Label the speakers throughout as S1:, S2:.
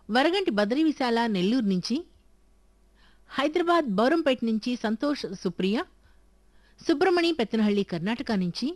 S1: వరగంటి బద్రి విశాల నెల్లూరు నుంచి హైదరాబాద్ బౌరంపేట నుంచి సంతోష్ సుప్రియ సుబ్రమణి పెత్తనహళ్లి కర్ణాటక నుంచి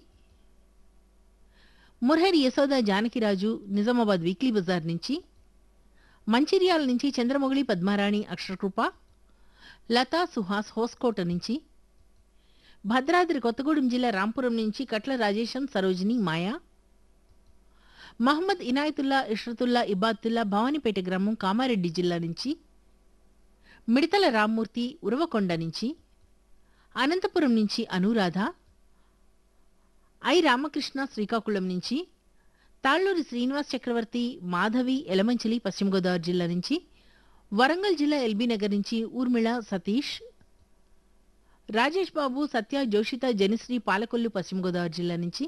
S1: మురహరి యశోద జానకిరాజు నిజామాబాద్ వీక్లీ బజార్ నుంచి మంచిర్యాల నుంచి చంద్రమొగిలి పద్మారాణి అక్షరకృప లతా సుహాస్ హోస్కోట నుంచి భద్రాద్రి కొత్తగూడెం జిల్లా రాంపురం నుంచి కట్ల రాజేశం సరోజిని మాయా మహమ్మద్ ఇనాయతుల్లా ఇష్రతుల్లా ఇబాతుల్లా భవానీపేట గ్రామం కామారెడ్డి జిల్లా నుంచి మిడతల రామ్మూర్తి ఉరవకొండ నుంచి అనంతపురం నుంచి అనురాధ ఐ రామకృష్ణ శ్రీకాకుళం నుంచి తాళ్లూరి శ్రీనివాస్ చక్రవర్తి మాధవి ఎలమంచిలి పశ్చిమ గోదావరి జిల్లా నుంచి వరంగల్ జిల్లా ఎల్బీ నగర్ నుంచి ఊర్మిళ సతీష్ రాజేష్ బాబు సత్య జోషిత జనిశ్రీ పాలకొల్లు పశ్చిమ గోదావరి జిల్లా నుంచి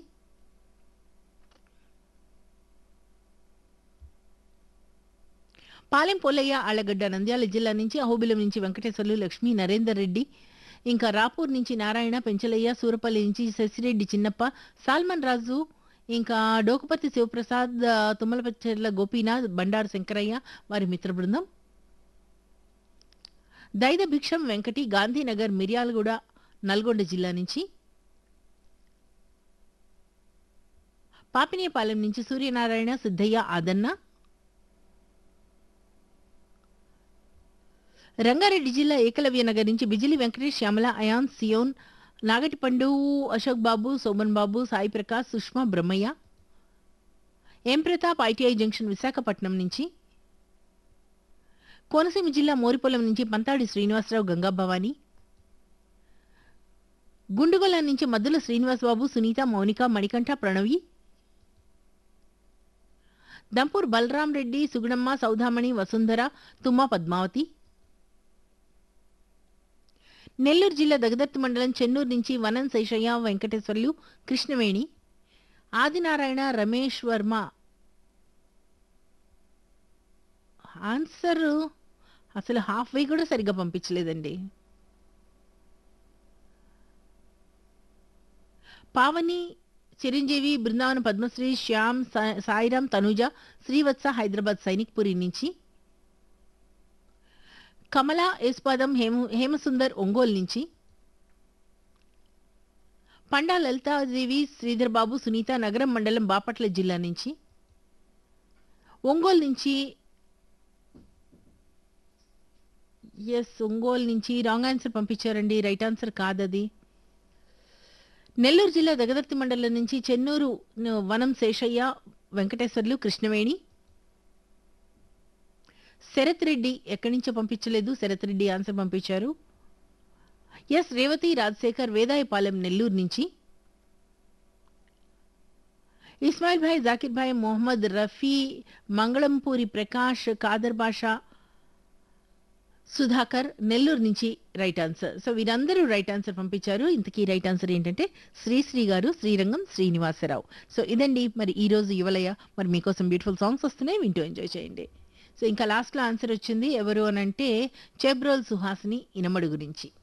S1: పాలెం పోలయ్య ఆళ్లగడ్డ నంద్యాల జిల్లా నుంచి అహోబిలం నుంచి వెంకటేశ్వర్లు లక్ష్మీ నరేందర్ రెడ్డి ఇంకా రాపూర్ నుంచి నారాయణ పెంచలయ్య సూరపల్లి నుంచి శశిరెడ్డి చిన్నప్ప సాల్మన్ రాజు ఇంకా డోకుపతి శివప్రసాద్ ఆ, తుమ్మలపచ్చర్ల గోపీనాథ్ బండారు శంకరయ్య వారి మిత్ర బృందం దైద భిక్షం వెంకటి గాంధీనగర్ మిర్యాలగూడ నల్గొండ జిల్లా నుంచి పాపినేపాలెం నుంచి సూర్యనారాయణ సిద్ధయ్య ఆదన్న రంగారెడ్డి జిల్లా ఏకలవ్య నగర్ నుంచి Bijili Venkatesh Shyamala Ayan Sion Nagatipandu Ashok Babu Soman Babu Sai Prakash Sushma Brahmaiah M Pratap ITI junction Visakhapatnam నుంచి కోనసీమ జిల్లా మోరిపొలం నుంచి పంతాడి శ్రీనివాసరావు గంగా భవాని గుండుగొల నుంచి మద్దుల శ్రీనివాసబాబు సునీత మౌనిక మణికంఠ ప్రణవి దంపూర్ బలరాం రెడ్డి సుగుణమ్మ సౌధామణి వసుంధర తుమ్మా పద్మావతి నెల్లూరు జిల్లా దగదర్తి మండలం చెన్నూరు నుంచి వనం శేషయ్య వెంకటేశ్వర్లు కృష్ణవేణి ఆదినారాయణ రమేష్ వర్మ ఆన్సర్ అసలు హాఫ్ వే కూడా సరిగ్గా పంపించలేదండి పావని చిరంజీవి బృందావన పద్మశ్రీ శ్యామ్ సా- సాయిరామ్ తనుజ శ్రీవత్స హైదరాబాద్ సైనిక్పురి నుంచి కమల యశ్పాదం హేమ హేమసుందర్ ఒంగోలు నుంచి పండా లలితాదేవి శ్రీధర్ బాబు సునీత నగరం మండలం బాపట్ల జిల్లా నుంచి ఒంగోలు నుంచి ఎస్ ఒంగోలు నుంచి రాంగ్ ఆన్సర్ పంపించారండి రైట్ ఆన్సర్ కాదది నెల్లూరు జిల్లా దగదర్తి మండలం నుంచి చెన్నూరు న- వనం శేషయ్య వెంకటేశ్వర్లు కృష్ణవేణి శరత్ రెడ్డి ఎక్కడి నుంచో పంపించలేదు శరత్ రెడ్డి ఆన్సర్ పంపించారు ఎస్ రేవతి రాజశేఖర్ వేదాయపాలెం నెల్లూరు నుంచి ఇస్మాయిల్ భాయ్ జాకిర్ భాయ్ మొహమ్మద్ రఫీ మంగళంపూరి ప్రకాష్ కాదర్ బాషా సుధాకర్ నెల్లూరు నుంచి రైట్ ఆన్సర్ సో వీరందరూ రైట్ ఆన్సర్ పంపించారు ఇంతకీ రైట్ ఆన్సర్ ఏంటంటే శ్రీశ్రీ గారు శ్రీరంగం శ్రీనివాసరావు సో ఇదండి మరి ఈ రోజు యువలయ మరి మీకోసం బ్యూటిఫుల్ సాంగ్స్ వస్తున్నాయి వింటూ ఎంజాయ్ చేయండి సో ఇంకా లాస్ట్లో ఆన్సర్ వచ్చింది ఎవరు అని అంటే చెబ్రోల్ సుహాసిని ఇనమడు గురించి